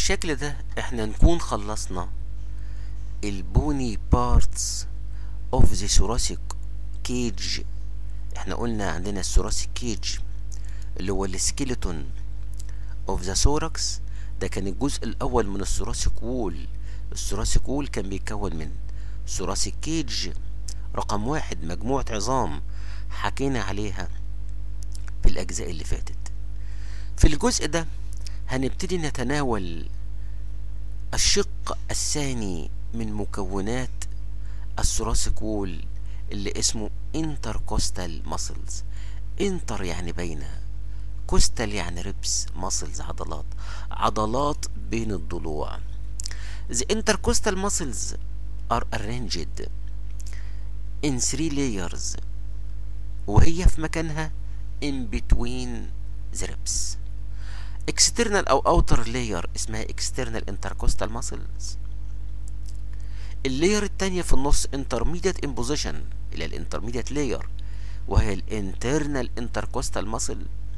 بالشكل ده احنا نكون خلصنا البوني بارتس اوف ذا ثوراسيك كيج احنا قلنا عندنا الثوراسيك كيج اللي هو السكيلتون اوف ذا ثوركس ده كان الجزء الاول من الثوراسيك وول الثوراسيك وول كان بيتكون من ثوراسيك كيج رقم واحد مجموعة عظام حكينا عليها في الأجزاء اللي فاتت في الجزء ده هنبتدي نتناول الشق الثاني من مكونات الثوراسيك وول اللي اسمه انتركوستال ماسلز انتر يعني بين كوستال يعني ريبس ماسلز عضلات عضلات بين الضلوع The intercostal muscles are arranged in three layers وهي في مكانها in between the ribs external أو outer layer اسمها external intercostal muscles اللاير التانية في النص intermediate in position إلى الانترميديت layer وهي الانترنال intercostal muscle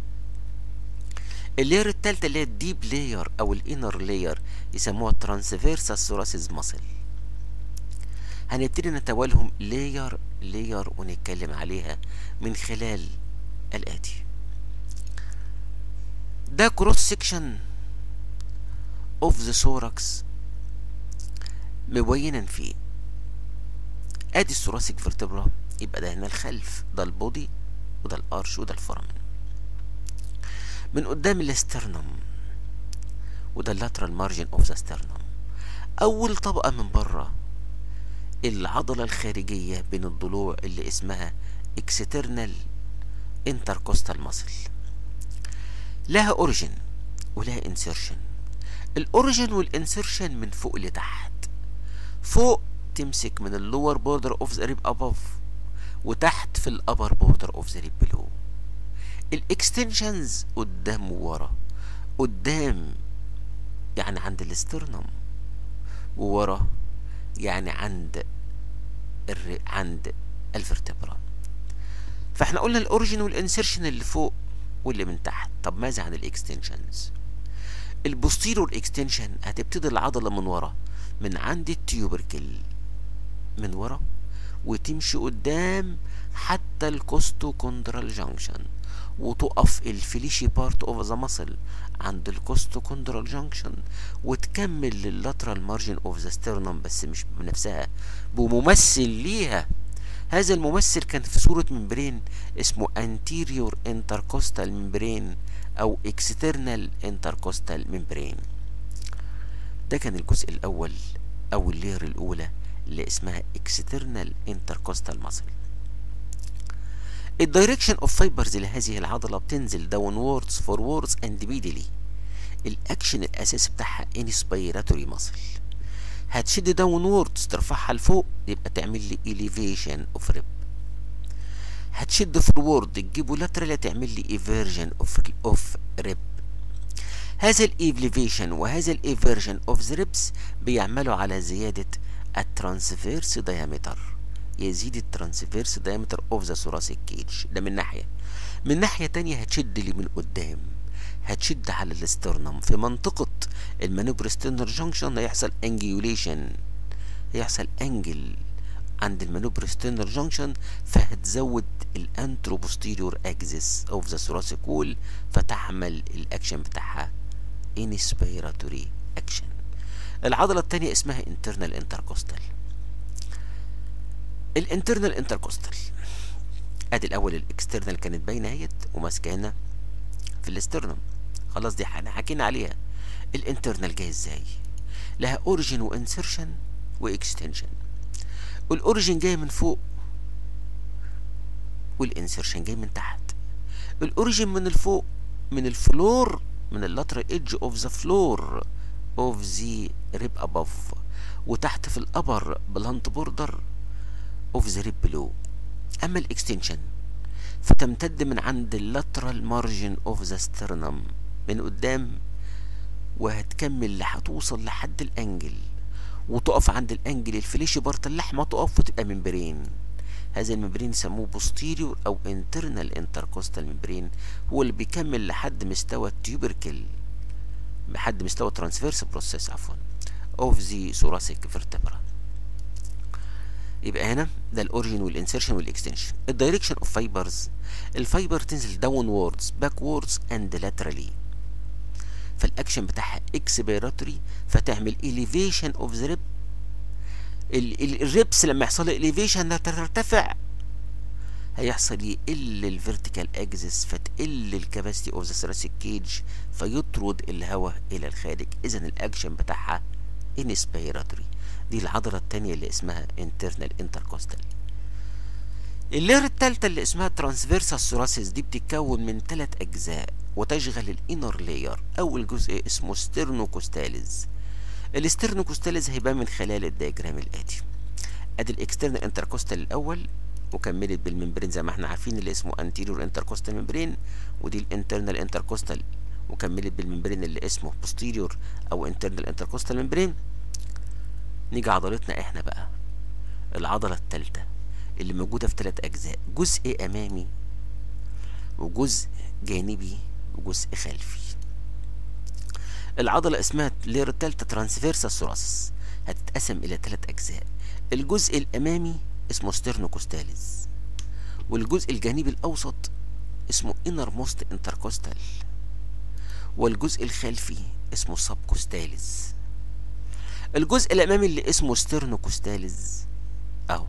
اللاير التالتة اللي هي الديب لاير أو الانر لاير يسموها transversus thoracic muscle هنبتدي نتوالهم لاير لاير ونتكلم عليها من خلال الآتي ده كروس سيكشن اوف ذا ثوركس مبينا فيه ادي الثوراسيك فيرتبرا يبقى ده هنا الخلف ده البودي وده الارش وده الفرامن من قدام الاسترنم وده اللاترال مارجن اوف ذا سترنم اول طبقه من بره العضله الخارجيه بين الضلوع اللي اسمها اكسترنال انتركوستال ماسل لها اوريجن ولها انسيرشن الاوريجن والانسيرشن من فوق لتحت فوق تمسك من اللور بوردر اوف ذا ريب اباف وتحت في الابر بوردر اوف ذا ريب بلو الاكستنشنز قدام وورا قدام يعني عند الاسترنم وورا يعني عند الر... عند الفرتبرا فاحنا قلنا الاوريجن والانسيرشن اللي فوق واللي من تحت طب ماذا عن الاكستنشنز البوستيرور اكستنشن هتبتدي العضله من ورا من عند التيوبركل من ورا وتمشي قدام حتى الكوستوكوندرال جانكشن وتقف الفليشي بارت اوف ذا ماسل عند الكوستوكوندرال جانكشن وتكمل لللاترال مارجن اوف ذا ستيرنم بس مش بنفسها بممثل ليها هذا الممثل كان في صورة ممبرين اسمه anterior intercostal membrane أو external intercostal membrane ده كان الجزء الأول أو اللير الأولى اللي اسمها external intercostal muscle الدايركشن اوف فايبرز لهذه العضلة بتنزل downwards forwards and medially الأكشن الأساسي بتاعها inspiratory muscle هتشد داونوردز ترفعها لفوق يبقى تعمل لي elevation اوف ريب هتشد فورورد تجيبه لاترال تعمل لي ايفيرجن اوف اوف ريب هذا الايفليفيشن وهذا الايفيرجن اوف ذا ريبس بيعملوا على زيادة الترانسفيرس دايمتر يزيد الترانسفيرس دايمتر اوف ذا ثوراسيك كيج ده من ناحية من ناحية تانية هتشد لي من قدام هتشد على الاسترنم في منطقة المانوبرستينر جانكشن هيحصل انجيوليشن هيحصل انجل عند المانوبرستينر جانكشن فهتزود الانترو بوستيريور اكسس اوف ذا ثوراسيك وول فتعمل الاكشن بتاعها انسبيراتوري اكشن العضله الثانيه اسمها انترنال انتركوستال الانترنال انتركوستال ادي الاول الاكسترنال كانت باينه اهيت وماسكه هنا في الاسترنم خلاص دي احنا حكينا عليها الانترنال جاي ازاي لها اوريجين وانسرشن واكستنشن الاوريجين جاي من فوق والانسرشن جاي من تحت الاوريجين من الفوق من الفلور من اللاترال ايدج اوف ذا فلور اوف ذا ريب اباف وتحت في الابر بلانت بوردر اوف ذا ريب بلو اما الاكستنشن فتمتد من عند اللاترال مارجن اوف ذا سترنم من قدام وهتكمل هتوصل لحد الانجل وتقف عند الانجل الفليشي بارت اللحمه تقف وتبقى ممبرين هذا الممبرين يسموه بوستيريور او انترنال انتركوستال ممبرين هو اللي بيكمل لحد مستوى التيوبركل بحد مستوى ترانسفيرس بروسيس عفوا اوف ذا ثوراسيك فيرتبرا يبقى هنا ده الاوريجن والانسيرشن والاكستنشن الدايركشن اوف فايبرز الفايبر تنزل داون ووردز باك ووردز اند لاترالي فالاكشن بتاعها اكسبيراتوري فتعمل elevation اوف ذا ريب الريبس لما يحصل له elevation ترتفع هيحصل يقل الفيرتيكال اكسس فتقل الكباسيتي اوف ذا ثراسيك كيج فيطرد الهواء الى الخارج اذا الاكشن بتاعها انسبيراتوري دي العضلة التانية اللي اسمها internal intercostal اللير التالتة اللي اسمها transversal thoracis دي بتتكون من تلات أجزاء وتشغل الانر لاير أول جزء اسمه ستيرنوكوستاليز الستيرنوكوستاليز هيبان من خلال الدياجرام الآتي ادي الاكسترنال انتركوستال الأول وكملت بالممبرين زي ما احنا عارفين اللي اسمه anterior intercostal membrane ودي الانترنال انتركوستال وكملت بالممبرين اللي اسمه posterior او internal intercostal membrane نيجي عضلتنا احنا بقى العضلة التالتة اللي موجودة في تلات أجزاء جزء أمامي وجزء جانبي وجزء خلفي العضلة اسمها اللير التالتة ترانسفيرسال ثوراسس هتتقسم إلى تلات أجزاء الجزء الأمامي اسمه ستيرنوكوستاليز والجزء الجانبي الأوسط اسمه انر موست انتركوستال والجزء الخلفي اسمه سبكوستاليز الجزء الامامي اللي اسمه ستيرنوكوستاليز اهو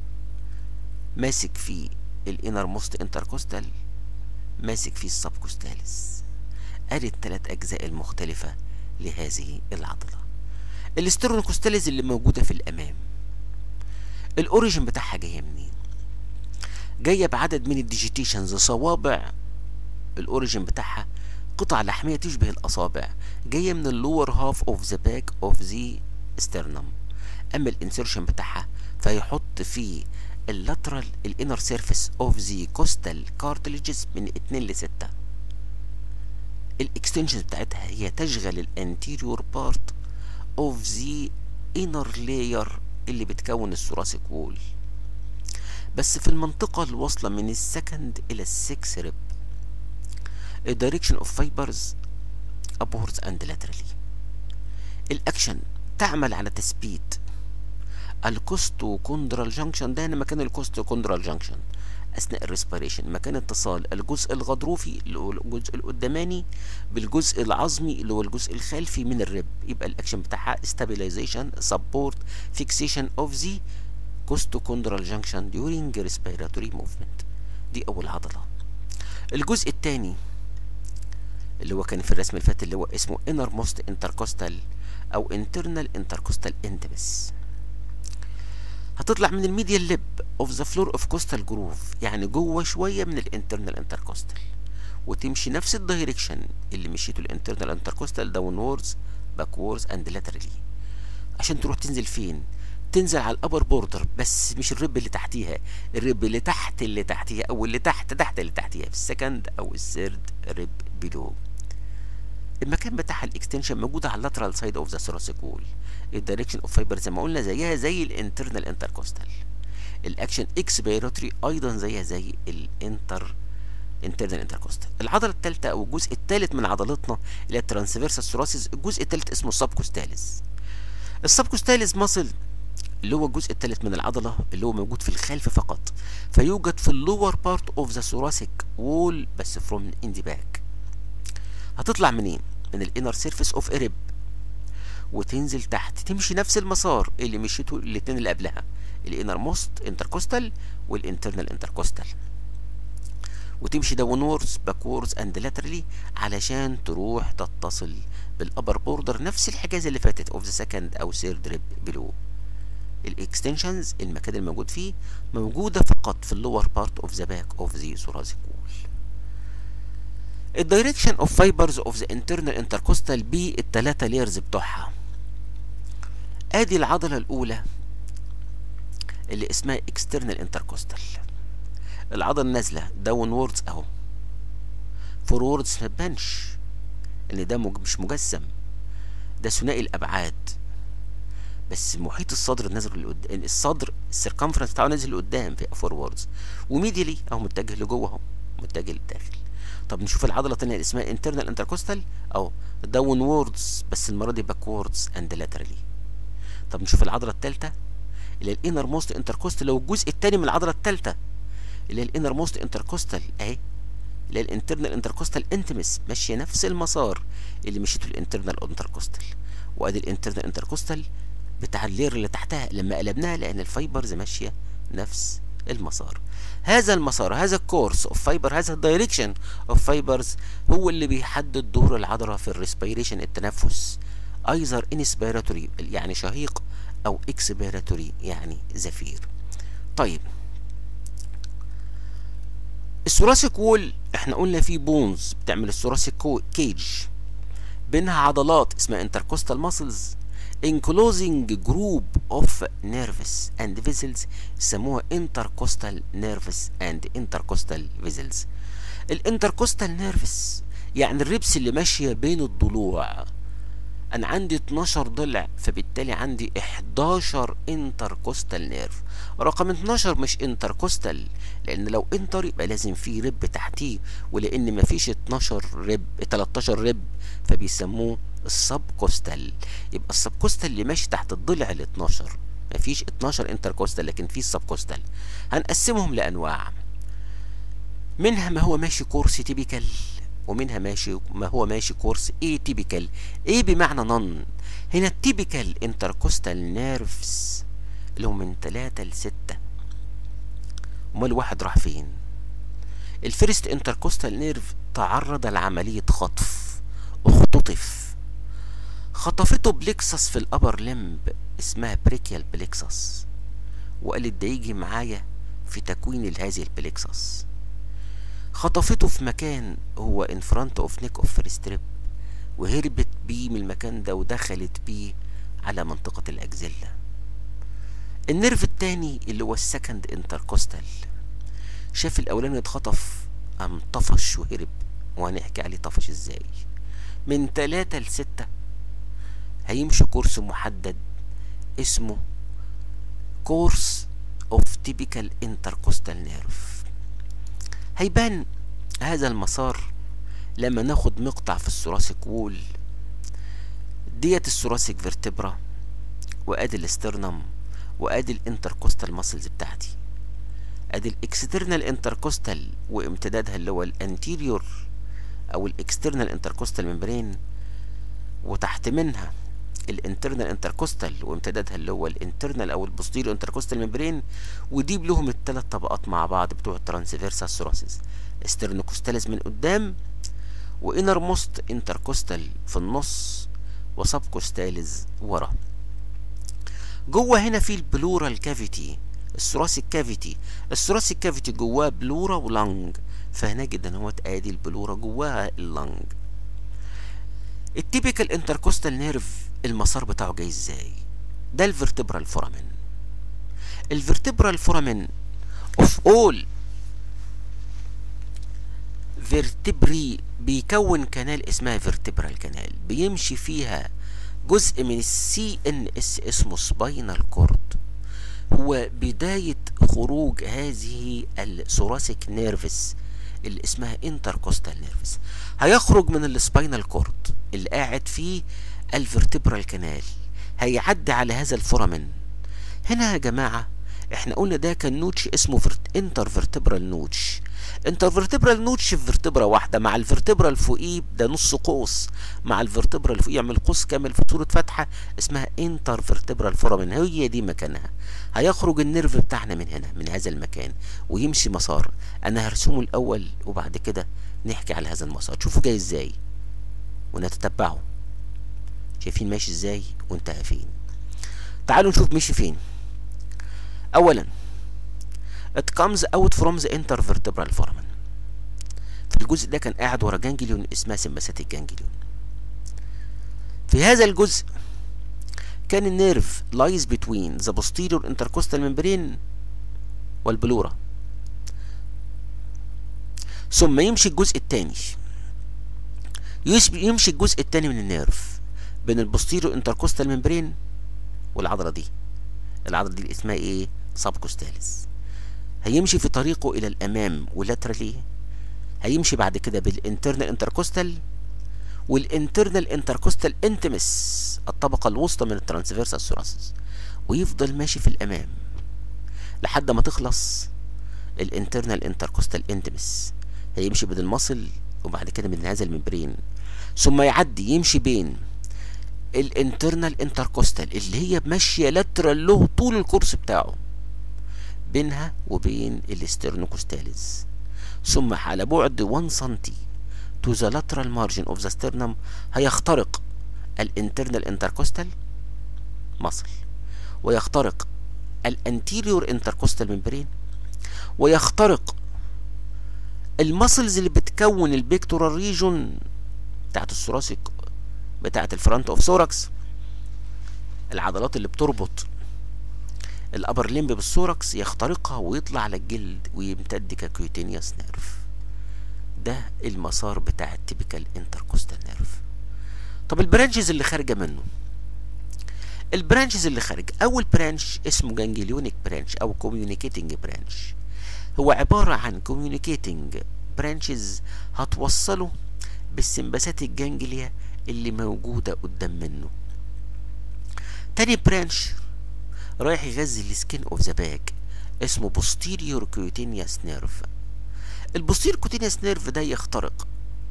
ماسك فيه الانر موست انتركوستال ماسك فيه السبكوستاليز ادي الثلاث اجزاء المختلفة لهذه العضلة الاسترونوكوستاليز اللي موجودة في الامام الاوريجن بتاعها جاية منين جاية بعدد من الديجيتيشنز صوابع الاوريجن بتاعها قطع لحمية تشبه الأصابع جاية من اللور هاف اوف ذا باك اوف ذا استرنم أما الانسيرشن بتاعها فيحط فيه اللاترال الانر سيرفيس اوف ذا كوستال كارتليجز من 2 ل 6 الاكستنشن بتاعتها هي تشغل الانتيريور بارت اوف ذا انر لاير اللي بتكون الثوراسيك وول بس في المنطقة الواصلة من السكند إلى السكس ريب direction of fibers upwards and laterally الأكشن تعمل على تثبيت الكوستوكوندرال جانكشن ده هنا مكان الكوستوكوندرال جانكشن أثناء الريسبيريشن مكان اتصال الجزء الغضروفي اللي هو الجزء القداماني بالجزء العظمي اللي هو الجزء الخلفي من الرب يبقى الأكشن بتاعها stabilization support fixation of the costochondral junction during respiratory movement دي أول عضلة الجزء الثاني اللي هو كان في الرسم اللي فات اللي هو اسمه inner most intercostal او internal intercostal intimus هتطلع من الميديال ليب اوف ذا فلور اوف كوستال جروف يعني جوه شويه من الانترنال انتركوستال وتمشي نفس الدايركشن اللي مشيته الانترنال انتركوستال داون ووردز باك ووردز اند لاترالي عشان تروح تنزل فين تنزل على الابر بوردر بس مش الرب اللي تحتيها الرب اللي تحت اللي تحتيها او اللي تحت تحت اللي تحتيها في السكند او الثيرد ريب بيلو المكان بتاعها الاكستنشن موجوده على اللاترال سايد اوف ذا ثوراسيك وول الدايركشن اوف فايبر زي ما قلنا زيها زي الانترنال انتركوستال الاكشن اكسبيراتوري ايضا زيها زي الانتر انترنال انتركوستال العضله الثالثه او الجزء الثالث من عضلتنا اللي هي الترانسفيرسال ثوراسيس الجزء الثالث اسمه السبكوستاليس السبكوستاليس ماسل اللي هو الجزء الثالث من العضله اللي هو موجود في الخلف فقط فيوجد في اللور بارت اوف ذا ثوراسيك وول بس فروم ان ذا باك هتطلع منين من الانر سيرفيس اوف اريب وتنزل تحت تمشي نفس المسار اللي مشيته الاثنين اللي قبلها الانر موست انتركوستال والانترنال انتركوستال وتمشي داونورز باكوردز اند لاترالي علشان تروح تتصل بالابر بوردر نفس الحجاز اللي فاتت اوف ذا سكند او سيرد ريب بلو الاكستنشنز المكان الموجود فيه موجوده فقط في اللور بارت اوف ذا باك اوف ذا ثوراسيك وول الدايركشن اوف فايبرز اوف ذا انترنال انتركوستال بالتلاتة ليرز بتوعها ادي العضلة الاولى اللي اسمها اكسترنال انتركوستال العضلة نازلة داون ووردز اهو فوروردز ما تبانش ان ده مج مش مجسم ده ثنائي الابعاد بس محيط الصدر نازل لقدام الصدر السيركمفرنس بتاعه نازل لقدام في فوروردز وميديالي اهو متجه لجوه اهو متجه للداخل طب نشوف العضله الثانيه اللي اسمها internal intercostal او downwards بس المره دي backwards and laterally طب نشوف العضله الثالثه اللي هي الانر موست انتركوستال لو الجزء الثاني من العضله الثالثه اللي هي الانر موست انتركوستال اهي اللي هي الانترنال انتركوستال انتمس ماشيه نفس المسار اللي مشيته الانترنال انتركوستال وادي الانترنال انتركوستال بتاع اللير اللي تحتها لما قلبناها لان الفايبرز ماشيه نفس المسار هذا المسار هذا الكورس اوف فايبر هذا الدايركشن اوف فايبرز هو اللي بيحدد دور العضله في الريسبيريشن التنفس ايزر انسبيراتوري يعني شهيق او اكسبيراتوري يعني زفير طيب الثوراسيك وول احنا قلنا فيه بونز بتعمل الثوراسيك كيج بينها عضلات اسمها intercostal muscles enclosing group of nerves and vessels يسموها intercostal nerves and intercostal vessels الانتركوستال نيرفس يعني الربس اللي ماشيه بين الضلوع انا عندي 12 ضلع فبالتالي عندي 11 انتركوستال نيرف رقم 12 مش انتركوستال لان لو انتر يبقى لازم في رب تحتيه ولان مفيش 12 رب 13 رب فبيسموه السب كوستال يبقى السب كوستال اللي ماشي تحت الضلع ال 12 مفيش 12 انتركوستال لكن في السب كوستال هنقسمهم لانواع منها ما هو ماشي كورس تيبيكال ومنها ماشي ما هو ماشي كورس اي تيبيكال ايه بمعنى نون هنا التيبيكال انتركوستال نيرفز اللي هم من 3 ل 6 امال الواحد راح فين الفيرست انتركوستال نيرف تعرض لعملية خطف اختطف خطفته بليكسس في الابر لمب اسمها بريكيال بليكسس وقالت ده يجي معايا في تكوين هذه البليكسس خطفته في مكان هو ان فرونت اوف نيك اوف فريستريب وهربت بيه من المكان ده ودخلت بيه على منطقة الأجزلة النيرف التاني اللي هو السكند انتركوستال شاف الأولاني اتخطف قام طفش وهرب وهنحكي عليه طفش ازاي من تلاتة لستة هيمشي كورس محدد اسمه كورس اوف تيبيكال انتركوستال نيرف هيبان هذا المسار لما ناخد مقطع في الثوراسيك وول ديت الثوراسيك فيرتبرا وادي الاسترنم وادي الانتركوستال ماسلز بتاعتي ادي الاكسترنال انتركوستال وامتدادها اللي هو الانتيريور او الاكسترنال انتركوستال ممبرين وتحت منها الانترنال انتركوستال وامتدادها اللي هو الانترنال او البوستيريو انتركوستال ممبرين ودي لهم الثلاث طبقات مع بعض بتوع الترانسفيرسال ثوراسيس استرنوكوستاليز من قدام وانر موست انتركوستال في النص وسب كوستاليز ورا جوه هنا في البلورال كافيتي الثراسيك كافيتي الثراسيك كافيتي جواه بلورا ولانج فهنجد ان هو ادي البلورا جواها اللانج التيبيكال انتركوستال نيرف المسار بتاعه جاي ازاي ده الفرتبرال فورامين الفرتبرال فورامين اوف اول فيرتبري بيكون كنال اسمها فيرتبرال كنال بيمشي فيها جزء من السي ان اس اسمه سباينال كورد هو بداية خروج هذه الثوراسيك نيرفس اللي اسمها انتركوستال نيرفس هيخرج من السباينال كورد اللي قاعد فيه الفرتبرال كنال هيعدي على هذا الفورامين هنا يا جماعة احنا قلنا ده كان نوتش اسمه فرت انتر فيرتبرال نوتش انتر فيرتبرال نوتش في فيرتبرا واحدة مع الفيرتبرا اللي فوقيه ده نص قوس مع الفيرتبرا اللي فوقيه يعمل قوس كامل في صورة فتحة اسمها انتر فيرتبرال فورامين هي دي مكانها هيخرج النيرف بتاعنا من هنا من هذا المكان ويمشي مسار انا هرسمه الاول وبعد كده نحكي على هذا المسار تشوفوا جاي ازاي ونتتبعه شايفين ماشي ازاي وانتهى فين تعالوا نشوف مشي فين اولا it comes out from the intervertebral foramen في الجزء ده كان قاعد ورا جانجليون اسمها سمباثيك جانجليون في هذا الجزء كان النيرف lies between the posterior intercostal membrane والبلورا ثم يمشي الجزء الثاني يمشي الجزء الثاني من النيرف بين البوستيريو انتركوستال ممبرين والعضله دي العضله دي اسمها ايه سبكوستاليس هيمشي في طريقه الى الامام ولاترالي هيمشي بعد كده بالانترنال انتركوستال والانترنال انتركوستال انتمس الطبقة الوسطى من الترانسفيرسال ثوراسيس ويفضل ماشي في الامام لحد ما تخلص الانترنال انتركوستال انتمس هيمشي بين المصل وبعد كده من هذا الممبرين ثم يعدي يمشي بين الانترنال انتركوستال اللي هي ماشيه لاترال له طول الكورس بتاعه بينها وبين الاسترنوكوستاليز ثم على بعد 1 سنتي to the lateral margin of the sternum هيخترق الانترنال انتركوستال مصل ويخترق الانتيريور انتركوستال ممبرين ويخترق المسلز اللي بتكون البيكتورال ريجون بتاعت الثوراسيك بتاعت الفرونت اوف ثوركس العضلات اللي بتربط الابر ليمب بالثوركس يخترقها ويطلع على الجلد ويمتد ككيوتينيوس نيرف ده المسار بتاع التيبيكال انتركوستال نيرف طب البرانشز اللي خارجه منه البرانشز اللي خارج اول برانش اسمه جانجليونيك برانش او كوميونيكيتنج برانش هو عبارة عن كوميونيكيتنج برانشز هتوصله بالسمباسات الجانجليا اللي موجودة قدام منه تاني برانش رايح يغذي السكين اوف ذا باك اسمه posterior cutaneous nerve البوستير كوتينيوس نيرف ده يخترق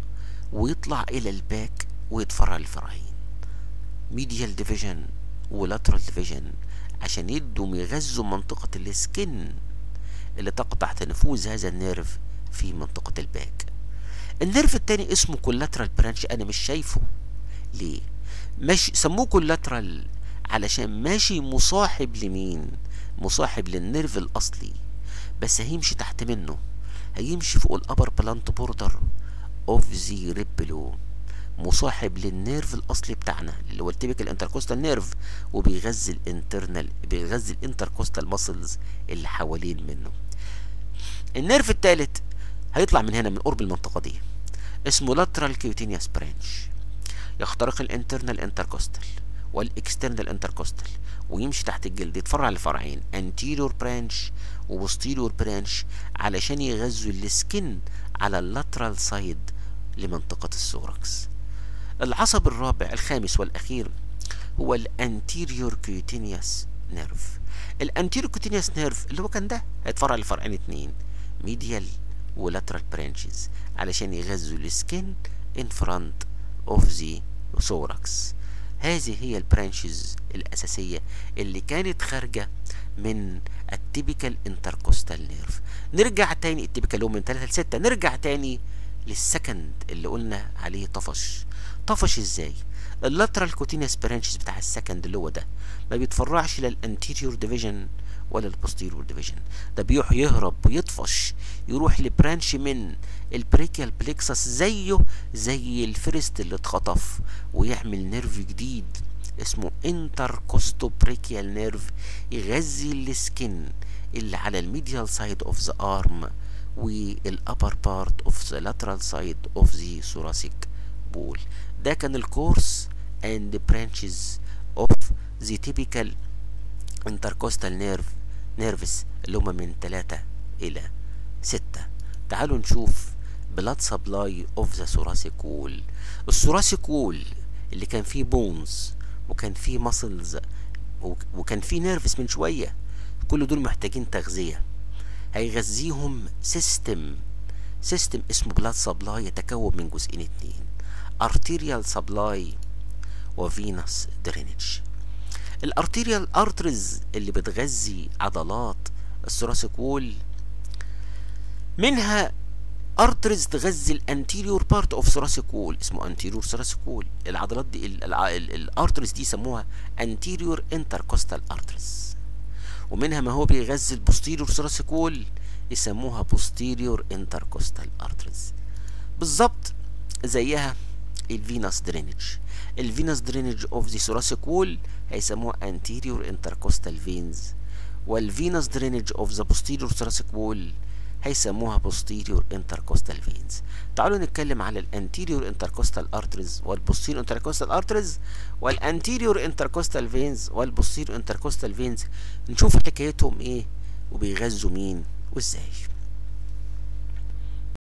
ويطلع الى الباك ويتفرع للفرعين ميديال ديفيجن ولاترال ديفيجن عشان يدوا يغذوا منطقة السكن اللي تقطع تنفوذ هذا النيرف في منطقة الباك النيرف التاني اسمه كولاترال برانش انا مش شايفه ليه ماشي سموه كولاترال علشان ماشي مصاحب لمين مصاحب للنيرف الاصلي بس هيمشي تحت منه هيمشي فوق الابر بلانت بوردر اوف ذا ريبلو مصاحب للنيرف الاصلي بتاعنا اللي هو التيبيكال انتركوستال نيرف وبيغذي الانترنال بيغذي الانتركوستال ماسلز اللي حوالين منه النيرف الثالث هيطلع من هنا من قرب المنطقه دي اسمه لاترال كيوتينيوس برانش يخترق الانترنال انتركوستال والاكسترنال انتركوستال ويمشي تحت الجلد يتفرع لفرعين anterior برانش وبوستيريور برانش علشان يغذوا السكن على اللاترال سايد لمنطقة الثوركس العصب الرابع الخامس والأخير هو الانتيريور كيوتينيوس نيرف الانتيريور كيوتينيوس نيرف اللي هو كان ده هيتفرع لفرعين اتنين ميديال ولاترال برانشز علشان يغذوا السكن in front of the thorax هذه هي البرانشز الأساسية اللي كانت خارجة من التيبيكال انتركوستال نيرف نرجع تاني التيبيكال هو من 3 ل 6 نرجع تاني للسكند اللي قلنا عليه طفش طفش ازاي اللاترال كوتينيوس برانشز بتاع السكند اللي هو ده ما بيتفرعش لا الانتيريور ديفيجن ولا البوستيريور ديفيجن ده بيروح يهرب ويطفش يروح لبرانش من البريكيال بليكسس زيه زي الفيرست اللي اتخطف ويعمل نيرف جديد اسمه انتركوستو بريكيال نيرف يغذي السكن اللي على الميديال سايد اوف ذا ارم والابر بارت اوف ذا لاترال سايد اوف ذا thoracic بول ده كان الكورس and branches of the typical intercostal nerve nerves اللي هما من 3 إلى 6 تعالوا نشوف blood supply of the thoracic wall الثوراسيك وول اللي كان فيه بونز وكان فيه ماسلز وكان فيه نيرفس من شوية كل دول محتاجين تغذية هيغذيهم سيستم سيستم اسمه بلاد سبلاي يتكون من جزئين اتنين arterial supply وفينس درينج الارتيريال ارترز اللي بتغذي عضلات الثوراسيك وول منها ارترز تغذي الانتيريور بارت اوف ثوراسيك وول اسمه انتيريور ثوراسيك وول العضلات دي الارترز دي يسموها انتيريور انتركوستال ارترز ومنها ما هو بيغذي البوستيريور ثوراسيك وول يسموها بوستيريور انتركوستال ارترز بالظبط زيها الفينس درينج الفينس درينج اوف ذا ثوراسيك وول هيسموها anterior intercostal veins والفينس درينج اوف ذا posterior thoracic wall هيسموها posterior intercostal veins تعالوا نتكلم على الانتيريور intercostal arteries والبوستيريور intercostal arteries والانتيريور intercostal veins والبوستيريور intercostal veins نشوف حكايتهم ايه وبيغذوا مين وازاي